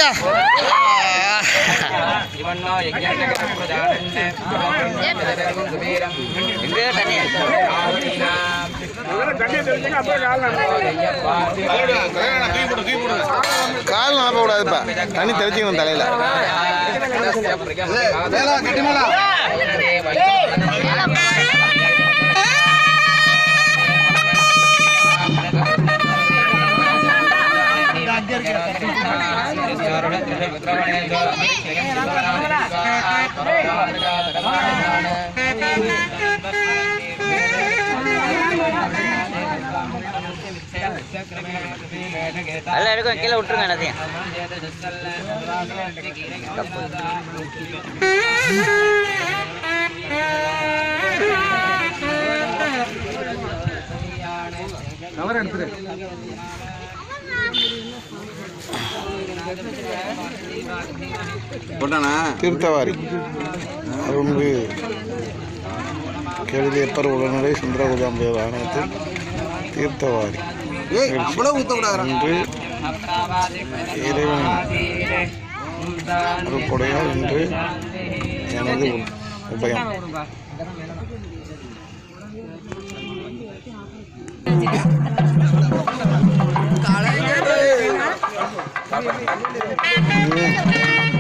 இவன்னோ யஜ்ஞம் பிரஜானன்ன பிரஜானன்ன குபேரம் எங்கே தண்ணி கால் நாப்ப கூடாதுப்பா தண்ணி தெளிச்சிக்கணும் தலையில எல்லாம் எடுக்கும் கீழே விட்டுருங்க எல்லாத்தையும் போட்டானா தீர்த்தவாரி அருள்மிகு கெழுதியப்பர் உடனடி சுந்தரகுதாம்பேர் ஆணையத்தில் தீர்த்தவாரி ஏய் அவ்வளவு ஊத்த விடாதா இன்று இறைவனின் அருட்கொடையால் இன்று எனது உ- உபயம் ம்.